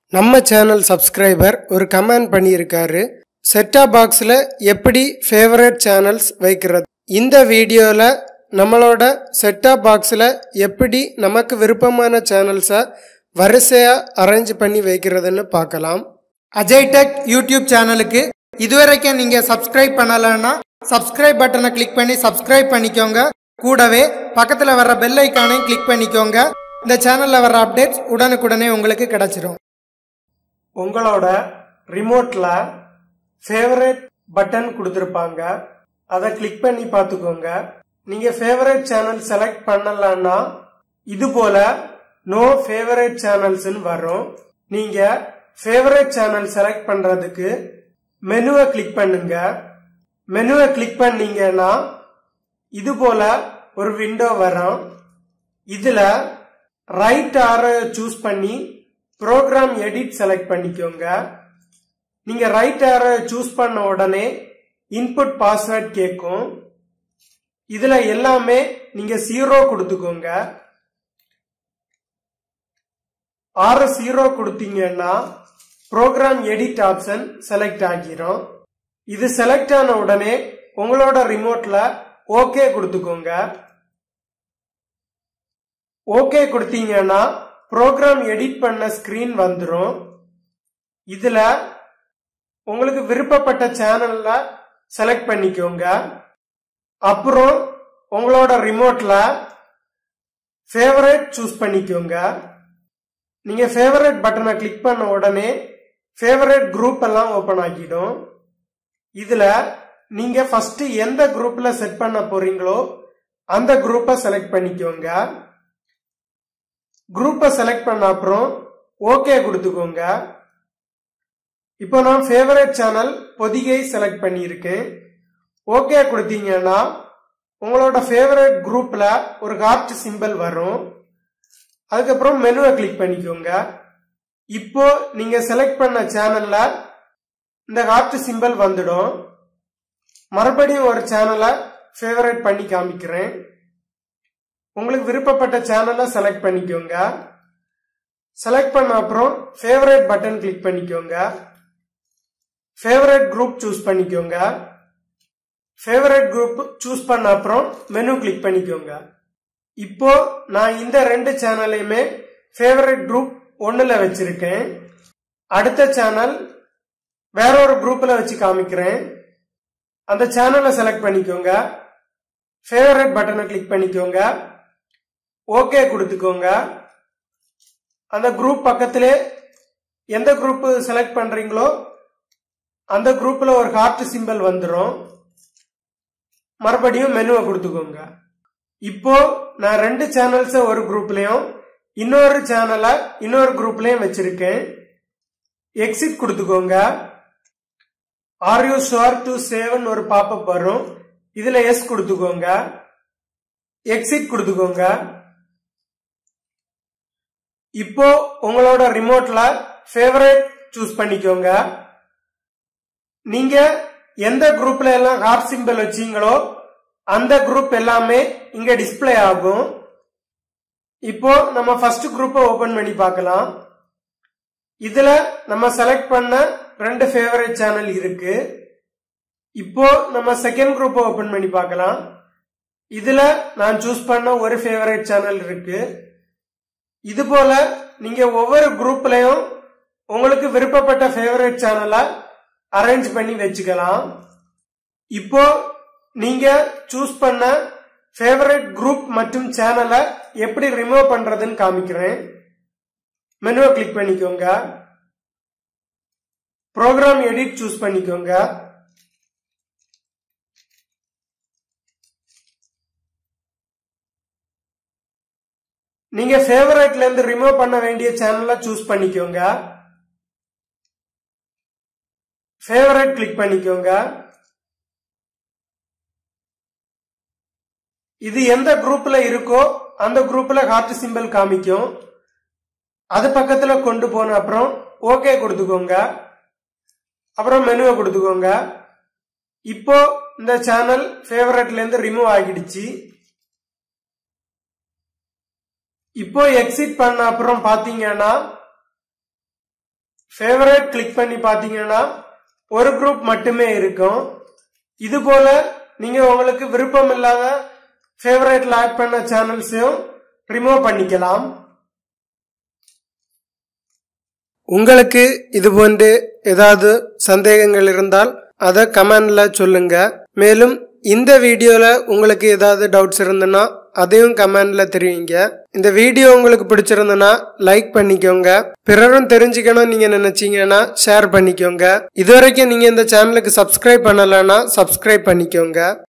நம்ம channel subscriber ஒரு comment பண்ணியிருக்காரு செட்டா பாக்ஸில் எப்படி ஃபேவரட் சேனல்ஸ் வைக்கிறது இந்த வீடியோவில் நம்மளோட செட்டா பாக்ஸில் எப்படி நமக்கு விருப்பமான சேனல்ஸை வரிசையாக அரேஞ்ச் பண்ணி வைக்கிறதுன்னு பார்க்கலாம் அஜய் டெக் யூடியூப் சேனலுக்கு இதுவரைக்கும் நீங்கள் சப்ஸ்கிரைப் பண்ணலைன்னா சப்ஸ்கிரைப் பட்டனை கிளிக் பண்ணி சப்ஸ்கிரைப் பண்ணிக்கோங்க கூடவே பக்கத்தில் வர்ற பெல் ஐக்கானையும் கிளிக் பண்ணிக்கோங்க இந்த சேனலில் வர்ற அப்டேட்ஸ் உடனுக்குடனே உங்களுக்கு கிடைச்சிரும் உங்களோட ரிமோட்டில் ஃபேவரட் பட்டன் கொடுத்துருப்பாங்க அதை கிளிக் பண்ணி பார்த்துக்கோங்க நீங்கள் ஃபேவரட் சேனல் செலக்ட் பண்ணலன்னா இது போல நோ ஃபேவரட் சேனல்ஸ்னு வரும் நீங்கள் ஃபேவரட் சேனல் செலக்ட் பண்ணுறதுக்கு மெனுவை கிளிக் பண்ணுங்க மெனுவை கிளிக் பண்ணீங்கன்னா இது போல ஒரு விண்டோ வரும் இதுல ரைட் ஆரோ சூஸ் பண்ணி ப்ரோக்ராம் எடிட் செலக்ட் பண்ணிக்கோங்க நீங்க ரைட் ஆரோ சூஸ் பண்ண உடனே இன்புட் பாஸ்வேர்ட் கேட்கும் இதுல எல்லாமே நீங்க ஜீரோ கொடுத்துக்கோங்க ஆறு ஜீரோ கொடுத்தீங்கன்னா ப்ரோக்ராம் எடிட் ஆப்ஷன் செலக்ட் ஆகிரும் இது செலக்ட் ஆன உடனே உங்களோட ரிமோட்ல ஓகே கொடுத்துக்கோங்க ஓகே கொடுத்தீங்கன்னா ப்ரோக்ராம் எடிட் பண்ண ஸ்கிரீன் வந்துடும் இதுல உங்களுக்கு விருப்பப்பட்ட சேனல்ல செலக்ட் பண்ணிக்கோங்க அப்புறம் உங்களோட ரிமோட்ல ஃபேவரட் சூஸ் பண்ணிக்கோங்க நீங்க ஃபேவரட் பட்டனை கிளிக் பண்ண உடனே ஃபேவரட் குரூப் எல்லாம் ஓபன் ஆகிடும் இதுல நீங்க ஃபர்ஸ்ட் எந்த குரூப்ல செட் பண்ண போறீங்களோ அந்த குரூப்பை செலக்ட் பண்ணிக்கோங்க குரூப்பை செலக்ட் பண்ண அப்புறம் ஓகே கொடுத்துக்கோங்க இப்போ நான் ஃபேவரட் சேனல் பொதிகை செலக்ட் பண்ணியிருக்கேன் ஓகே கொடுத்தீங்கன்னா உங்களோட ஃபேவரட் குரூப்ல ஒரு ஹார்ட் சிம்பிள் வரும் அதுக்கப்புறம் மெனுவை கிளிக் பண்ணிக்கோங்க இப்போ நீங்க செலக்ட் பண்ண சேனல்ல இந்த ஹார்ட் சிம்பிள் வந்துடும் மறுபடியும் ஒரு சேனலை ஃபேவரட் பண்ணி காமிக்கிறேன் உங்களுக்கு விருப்பப்பட்ட சேனலை செலக்ட் பண்ணிக்கோங்க செலக்ட் பண்ண அப்புறம் ஃபேவரட் பட்டன் கிளிக் பண்ணிக்கோங்க ஃபேவரட் குரூப் சூஸ் பண்ணிக்கோங்க ஃபேவரட் குரூப் சூஸ் பண்ண அப்புறம் மெனு கிளிக் பண்ணிக்கோங்க இப்போ நான் இந்த ரெண்டு சேனலையுமே ஃபேவரட் குரூப் ஒன்னுல வச்சிருக்கேன் அடுத்த சேனல் வேற ஒரு குரூப்ல வச்சு காமிக்கிறேன் அந்த சேனலை செலக்ட் பண்ணிக்கோங்க ஃபேவரட் பட்டனை கிளிக் பண்ணிக்கோங்க ஓகே கொடுத்துக்கோங்க அந்த குரூப் பக்கத்திலே எந்த குரூப் செலக்ட் பண்றீங்களோ அந்த குரூப்ல ஒரு ஹார்ட் சிம்பிள் வந்துடும் மறுபடியும் மெனுவை கொடுத்துக்கோங்க இப்போ நான் ரெண்டு சேனல்ஸ ஒரு குரூப்லயும் இன்னொரு சேனலை இன்னொரு குரூப்லயும் வச்சிருக்கேன் எக்ஸிட் கொடுத்துக்கோங்க ஆர் யூ ஷுவர் டு சேவ்னு ஒரு பாப்பப் வரும் இதுல எஸ் கொடுத்துக்கோங்க எக்ஸிட் கொடுத்துக்கோங்க இப்போ உங்களோட ரிமோட்ல ஃபேவரட் சூஸ் பண்ணிக்கோங்க நீங்க எந்த குரூப்ல எல்லாம் ஹார்ட் சிம்பிள் வச்சீங்களோ அந்த குரூப் எல்லாமே இங்க டிஸ்பிளே ஆகும் இப்போ நம்ம ஃபர்ஸ்ட் குரூப்பை ஓபன் பண்ணி பார்க்கலாம் இதுல நம்ம செலக்ட் பண்ண ரெண்டு ஃபேவரட் சேனல் இருக்கு இப்போ நம்ம செகண்ட் குரூப்பை ஓபன் பண்ணி பார்க்கலாம் இதுல நான் சூஸ் பண்ண ஒரு ஃபேவரட் சேனல் இருக்கு இது போல நீங்க ஒவ்வொரு குரூப்லயும் உங்களுக்கு விருப்பப்பட்ட ஃபேவரட் சேனலை அரேஞ்ச் பண்ணி வச்சுக்கலாம் இப்போ நீங்க சூஸ் பண்ண ஃபேவரட் குரூப் மற்றும் சேனலை எப்படி ரிமூவ் பண்றதுன்னு காமிக்கிறேன் மெனுவை கிளிக் பண்ணிக்கோங்க ப்ரோக்ராம் எடிட் சூஸ் பண்ணிக்கோங்க நீங்க ஃபேவரட்ல இருந்து ரிமூவ் பண்ண வேண்டிய சேனலை சூஸ் பண்ணிக்கோங்க ஃபேவரட் கிளிக் பண்ணிக்கோங்க இது எந்த குரூப்ல இருக்கோ அந்த குரூப்ல ஹார்ட் சிம்பிள் காமிக்கும் அது பக்கத்துல கொண்டு போன அப்புறம் ஓகே கொடுத்துக்கோங்க அப்புறம் மெனுவை கொடுத்துக்கோங்க இப்போ இந்த சேனல் ஃபேவரட்ல இருந்து ரிமூவ் ஆகிடுச்சு இப்போ எக்ஸிட் பண்ண அப்புறம் பாத்தீங்கன்னா ஃபேவரட் கிளிக் பண்ணி பார்த்தீங்கன்னா ஒரு குரூப் மட்டுமே இருக்கும் இது போல நீங்க உங்களுக்கு விருப்பம் இல்லாத ஃபேவரட்ல ஆட் பண்ண சேனல்ஸையும் ரிமூவ் பண்ணிக்கலாம் உங்களுக்கு இது போன்று ஏதாவது சந்தேகங்கள் இருந்தால் அதை கமெண்ட்ல சொல்லுங்க மேலும் இந்த வீடியோல உங்களுக்கு ஏதாவது டவுட்ஸ் இருந்ததுன்னா அதையும் கமெண்ட்ல தெரிவிங்க இந்த வீடியோ உங்களுக்கு பிடிச்சிருந்ததுன்னா லைக் பண்ணிக்கோங்க பிறரும் தெரிஞ்சுக்கணும் நீங்க நினைச்சீங்கன்னா ஷேர் பண்ணிக்கோங்க இதுவரைக்கும் நீங்க இந்த சேனலுக்கு சப்ஸ்கிரைப் பண்ணலைன்னா சப்ஸ்கிரைப் பண்ணிக்கோங்க